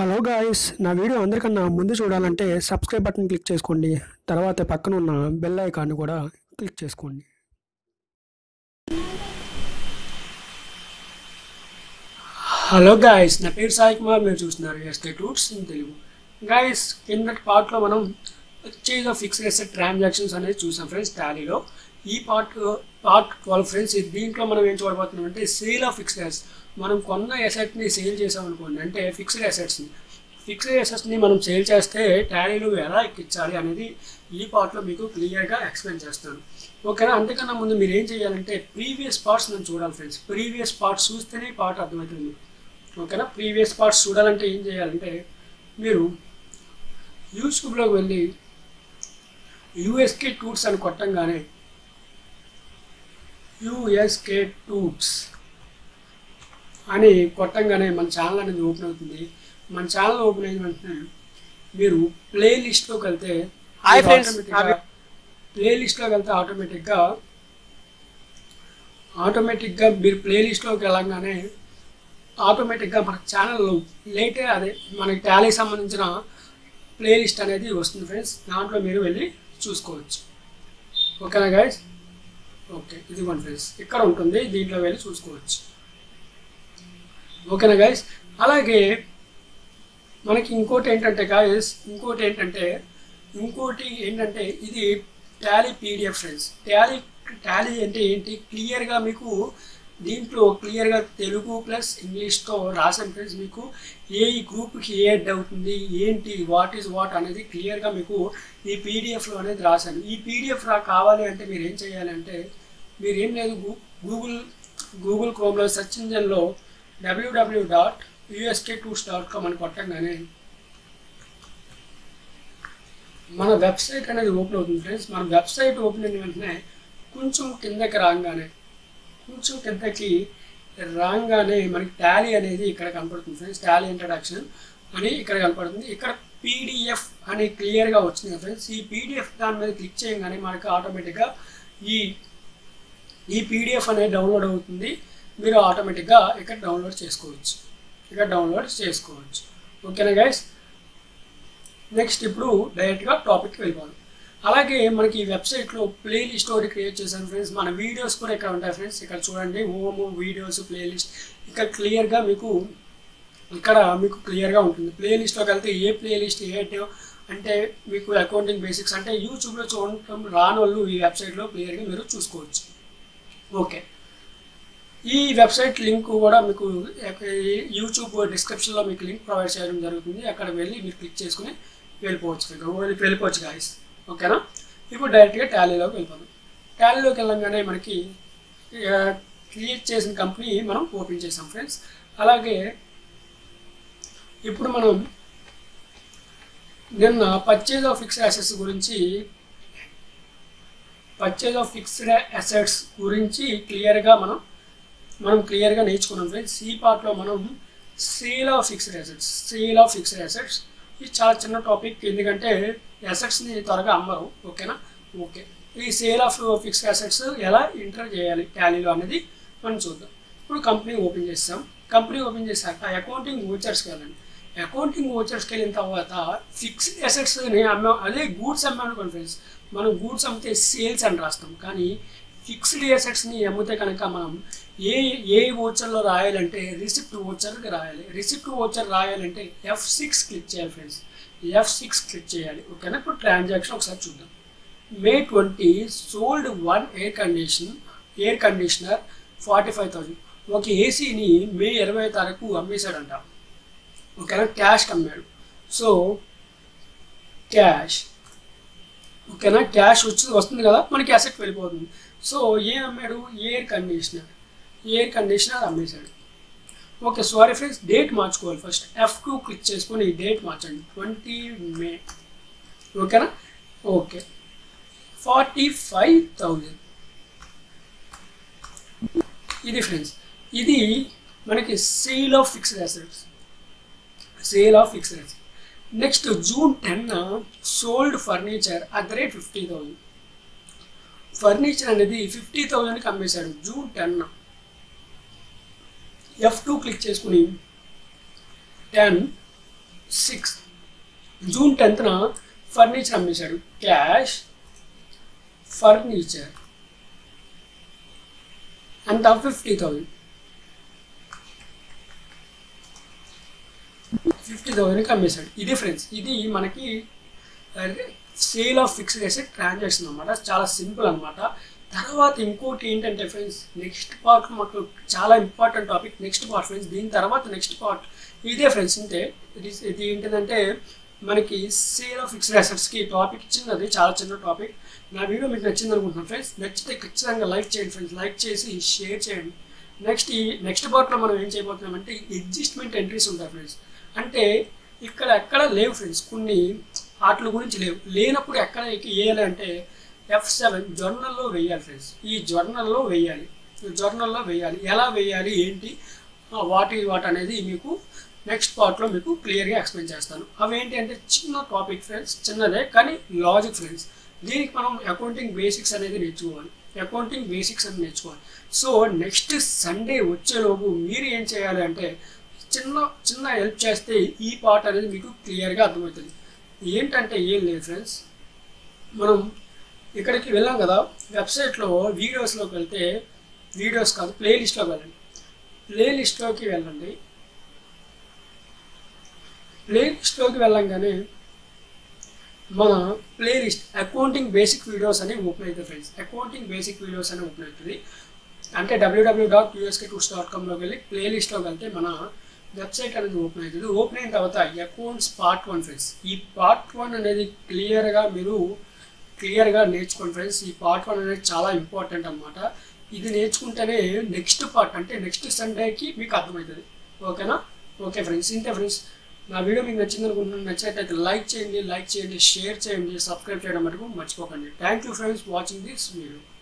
Hello guys నా video అందరికన్నా ముందు చూడాలంటే సబ్స్క్రైబ్ బటన్ క్లిక్ చేసుకోండి తర్వాత పక్కన ఉన్న బెల్ ఐకాన్ కూడా క్లిక్ చేసుకోండి హలో గాయస్ నా పేరు సాయి కుమార్ మీరు చూస్తున్నారు SK tours in Telugu guys కిందటి పార్ట్లో మనం purchase of fixed asset transactions అనేది చూసాం ఫ్రెండ్స్ టాలీలో ఈ పార్ట్ పార్ట్ ట్వెల్వ్ ఫ్రెండ్స్ దీంట్లో మనం ఏం చూడబోతున్నాం అంటే సేల్ ఆఫ్ ఫిక్స్డ్ అసెట్స్ మనం కొన్న అసెట్ని సేల్ చేసాం అనుకోండి అంటే ఫిక్స్డ్ అసెట్స్ని ఫిక్స్డ్ అసెట్స్ని మనం సేల్ చేస్తే టాలీలో ఎలా ఎక్కించాలి అనేది ఈ పార్ట్లో మీకు క్లియర్గా ఎక్స్ప్లెయిన్ చేస్తాను ఓకేనా అంతకన్నా ముందు మీరు ఏం చేయాలంటే ప్రీవియస్ పార్ట్స్ మనం చూడాలి ఫ్రెండ్స్ ప్రీవియస్ పార్ట్స్ చూస్తేనే ఈ పార్ట్ అర్థమవుతుంది ఓకేనా ప్రీవియస్ పార్ట్స్ చూడాలంటే ఏం చేయాలంటే మీరు యూట్యూబ్లోకి వెళ్ళి యూఎస్కే టూర్స్ అని కొట్టంగానే యూఎస్కే టూర్స్ అని కొట్టంగానే మన ఛానల్ అనేది ఓపెన్ అవుతుంది మన ఛానల్ ఓపెన్ అయిన వెంటనే మీరు ప్లే లిస్ట్లోకి వెళ్తే Hi friends. ప్లే లిస్ట్లోకి వెళ్తే ఆటోమేటిక్గా ఆటోమేటిక్గా మీరు ప్లే లిస్ట్లోకి వెళ్ళంగానే ఆటోమేటిక్గా మన ఛానల్లో లేటే అదే మనకి టాలీకి సంబంధించిన ప్లేలిస్ట్ అనేది వస్తుంది ఫ్రెండ్స్ దాంట్లో మీరు వెళ్ళి చూసుకోవచ్చు ఓకేనా గైస్ ఓకే ఇదిగోండి ఫ్రెండ్స్ ఇక్కడ ఉంటుంది దీంట్లో వెళ్ళి చూసుకోవచ్చు ఓకేనా గైస్ అలాగే మనకి ఇంకోటి ఏంటంటే గాయస్ ఇంకోటి ఏంటంటే ఇంకోటి ఏంటంటే ఇది Tally PDF friends Tally Tally అంటే ఏంటి క్లియర్గా మీకు దీంట్లో క్లియర్గా తెలుగు ప్లస్ ఇంగ్లీష్తో రాసాను ఫ్రెండ్స్ మీకు ఏ ఈ గ్రూప్కి ఏ అడ్ అవుతుంది ఏంటి వాట్ ఈజ్ వాట్ అనేది క్లియర్గా మీకు ఈ పీడిఎఫ్లో అనేది రాశాను ఈ పీడిఎఫ్ రా కావాలి అంటే మీరు ఏం చేయాలి అంటే మీరు ఏం లేదు గూ- గూగుల్ గూగుల్ క్రోమ్లో సెర్చ్ ఇంజన్లో WWW dot U S K tours dot com అని కొట్టంగానే మన వెబ్సైట్ అనేది ఓపెన్ అవుతుంది ఫ్రెండ్స్ మన వెబ్సైట్ ఓపెన్ అయిన వెంటనే కొంచెం కిందకి రాగానే కొంచెం కిందకి రాగానే మనకి టాలీ అనేది ఇక్కడ కనపడుతుంది ఫ్రెండ్స్ టాలీ ఇంట్రడక్షన్ అని ఇక్కడ కనపడుతుంది ఇక్కడ పీడిఎఫ్ అని క్లియర్గా వచ్చింది కదా ఫ్రెండ్స్ ఈ పీడిఎఫ్ దాని మీద క్లిక్ చేయగానే మనకు ఆటోమేటిక్గా ఈ ఈ పీడిఎఫ్ అనేది డౌన్లోడ్ అవుతుంది మీరు ఆటోమేటిక్గా ఇక్కడ డౌన్లోడ్ చేసుకోవచ్చు ఇక్కడ డౌన్లోడ్ చేసుకోవచ్చు ఓకేనా గైస్ నెక్స్ట్ ఇప్పుడు డైరెక్ట్గా టాపిక్కి వెళ్ళిపోదాం అలాగే మనకి ఈ వెబ్సైట్లో ప్లేలిస్ట్ ఒకటి క్రియేట్ చేశాను ఫ్రెండ్స్ మన వీడియోస్ కూడా ఇక్కడ ఉంటాయి ఫ్రెండ్స్ ఇక్కడ చూడండి హోమ్ వీడియోస్ ప్లేలిస్ట్ ఇక్కడ క్లియర్గా మీకు ఇక్కడ మీకు క్లియర్గా ఉంటుంది ప్లేలిస్ట్లోకి వెళ్తే ఏ ప్లేలిస్ట్ ఏంటో అంటే మీకు అకౌంటింగ్ బేసిక్స్ అంటే యూట్యూబ్లో చూడటం రాని వాళ్ళు ఈ వెబ్సైట్లో క్లియర్గా మీరు చూసుకోవచ్చు ఓకే ఈ వెబ్సైట్ లింక్ కూడా మీకు ఎక్క- ఈ యూట్యూబ్ డిస్క్రిప్షన్లో మీకు లింక్ ప్రొవైడ్ చేయడం జరుగుతుంది అక్కడ వెళ్ళి మీరు క్లిక్ చేసుకుని వెళ్ళిపోవచ్చు ఇక్కడ వెళ్ళి- వెళ్ళిపోవచ్చు గాయస్ ఓకేనా ఇప్పుడు డైరెక్ట్గా టాలీలోకి వెళ్ళిపోదాం టాలీలోకి వెళ్ళంగానే మనకి క్రియేట్ చేసిన కంపెనీ మనం ఓపెన్ చేసాం ఫ్రెండ్స్ అలాగే ఇప్పుడు మనం నిన్న పర్చేజ్ ఆఫ్ ఫిక్స్డ్ అసెట్స్ గురించి పర్చేజ్ ఆఫ్ ఫిక్స్డ్ అసెట్స్ గురించి క్లియర్గా మనం మనం క్లియర్గా నేర్చుకున్నాం ఫ్రెండ్స్ ఈ పార్ట్లో మనం sale of fixed assets sale of fixed assets ఇది చాలా చిన్న టాపిక్ ఎందుకంటే అసెట్స్ని త్వరగా అమ్మరు ఓకేనా ఓకే ఈ సేల్ ఆఫ్ ఫిక్స్డ్ అసెట్స్ ఎలా ఎంటర్ చేయాలి టాలీలో అనేది మనం చూద్దాం ఇప్పుడు కంపెనీ ఓపెన్ చేస్తాం కంపెనీ ఓపెన్ చేశాక అకౌంటింగ్ ఓచర్స్కి వెళ్ళండి అకౌంటింగ్ ఓచర్స్కి వెళ్ళిన తర్వాత ఫిక్స్డ్ అసెట్స్ని అమ్మాం అదే గూడ్స్ అమ్మాను అనుకోండి ఫ్రెండ్స్ మనం గూడ్స్ అమ్మితే సేల్స్ అని రాస్తాం కానీ ఫిక్స్డ్ అసెట్స్ని అమ్మితే కనుక మనం ఏ ఏ ఓచర్లో రాయాలంటే రిసిప్ట్ ఓచర్కి రాయాలి రిసిప్ట్ ఓచర్ రాయాలంటే ఎఫ్ సిక్స్ క్లిక్ చేయాలి ఫ్రెండ్స్ ఎఫ్ సిక్స్ క్లిక్ చేయాలి ఓకేనా ఇప్పుడు ట్రాన్సాక్షన్ ఒకసారి చూద్దాం May twenty sold one air condition air conditioner forty five thousand ఒక ఏసీని మే ఇరవై తారీఖు అమ్మేశాడంట ఓకేనా క్యాష్కి అమ్మాడు సో క్యాష్ ఓకేనా క్యాష్ వచ్చి వస్తుంది కదా మనకి అసెట్ వెళ్ళిపోతుంది సో ఏం అమ్మాడు ఎయిర్ కండిషనర్ ఎయిర్ కండిషనర్ అమ్మేశాడు ఓకే సారీ ఫ్రెండ్స్ డేట్ మార్చుకోవాలి ఫస్ట్ ఎఫ్ టూ క్లిక్ చేసుకొని డేట్ మార్చండి ట్వంటీ మే ఓకేనా ఓకే ఫార్టీ ఫైవ్ థౌజండ్ ఇది ఫ్రెండ్స్ ఇది మనకి sale of fixed assets sale of fixed assets next June ten sold furniture at the rate fifty thousand furniture అనేది fifty థౌజండ్కి అమ్మేశాడు June ten F two click చేసుకుని ten six June టెన్త్న furniture అమ్మేశాడు cash furniture అంత fifty thousand fifty థౌజండ్కి అమ్మేశాడు ఇది ఫ్రెండ్స్ ఇది మనకి sale of fixed asset transaction అనమాట చాలా సింపుల్ అనమాట తర్వాత ఇంకోటి ఏంటంటే ఫ్రెండ్స్ నెక్స్ట్ పార్ట్ మాకు చాలా important topic next part friends దీని తర్వాత నెక్స్ట్ పార్ట్ ఇదే ఫ్రెండ్స్ ఇంతే ఇది ఇది ఏంటంటే మనకి సేల్ ఆఫ్ ఫిక్స్డ్ అసెట్స్కి టాపిక్ చిన్నది చాలా చిన్న టాపిక్ నా వీడియో మీకు నచ్చింది అనుకుంటున్నాను ఫ్రెండ్స్ నచ్చితే ఖచ్చితంగా లైక్ చేయండి ఫ్రెండ్స్ లైక్ చేసి షేర్ చేయండి నెక్స్ట్ ఈ నెక్స్ట్ పార్ట్లో మనం ఏం చేయబోతున్నామంటే అడ్జస్ట్మెంట్ ఎంట్రీస్ ఉంటాయి ఫ్రెండ్స్ అంటే ఇక్కడ ఎక్కడ లేవు ఫ్రెండ్స్ కొన్ని వాటి గురించి లేవు లేనప్పుడు ఎక్కడ వేయాలి అంటే ఎఫ్ సెవెన్ జర్నల్లో వేయాలి ఫ్రెండ్స్ ఈ జర్నల్లో వేయాలి జర్నల్లో వేయాలి ఎలా వేయాలి ఏంటి ఆ, వాటి వాటి అనేది మీకు నెక్స్ట్ పార్ట్లో మీకు క్లియర్గా ఎక్స్ప్లెయిన్ చేస్తాను అవి ఏంటి అంటే చిన్న టాపిక్ ఫ్రెండ్స్ చిన్నదే కానీ లాజిక్ ఫ్రెండ్స్ దీనికి మనం అకౌంటింగ్ బేసిక్స్ అనేది నేర్చుకోవాలి అకౌంటింగ్ బేసిక్స్ అని నేర్చుకోవాలి సో నెక్స్ట్ సండే వచ్చేలోపు మీరు ఏం చేయాలి అంటే చిన్న చిన్న హెల్ప్ చేస్తే ఈ పార్ట్ అనేది మీకు క్లియర్గా అర్థమవుతుంది ఏంటంటే ఏం లేదు ఫ్రెండ్స్ మనం ఇక్కడికి వెళ్ళాం కదా వెబ్సైట్లో వీడియోస్లోకి వెళ్తే వీడియోస్ కాదు ప్లేలిస్ట్లోకి వెళ్ళండి ప్లేలిస్ట్లోకి వెళ్ళండి ప్లేలిస్ట్లోకి వెళ్ళంగానే మన ప్లేలిస్ట్ అకౌంటింగ్ బేసిక్ వీడియోస్ అని ఓపెన్ అవుతుంది ఫ్రెండ్స్ అకౌంటింగ్ బేసిక్ వీడియోస్ అని ఓపెన్ అవుతుంది అంటే డబ్ల్యూడబ్ల్యూ డాట్ యూఎస్కే టూస్ డాట్ కామ్లోకి వెళ్ళి ప్లేలిస్ట్లోకి వెళ్తే మన వెబ్సైట్ అనేది ఓపెన్ అవుతుంది ఓపెన్ అయిన తర్వాత అకౌంట్స్ పార్ట్ వన్ ఫ్రెండ్స్ ఈ పార్ట్ వన్ అనేది క్లియర్గా మీరు క్లియర్గా నేర్చుకోండి ఫ్రెండ్స్ ఈ పార్ట్ వన్ అనేది చాలా ఇంపార్టెంట్ అనమాట ఇది నేర్చుకుంటేనే నెక్స్ట్ పార్ట్ అంటే నెక్స్ట్ సండేకి మీకు అర్థమవుతుంది ఓకేనా ఓకే ఫ్రెండ్స్ ఇంతే ఫ్రెండ్స్ నా వీడియో మీకు నచ్చింది అనుకుంటున్నాను నచ్చినట్లయితే లైక్ చేయండి లైక్ చేయండి షేర్ చేయండి సబ్స్క్రైబ్ చేయడం మటుకు మర్చిపోకండి thank you friends watching this video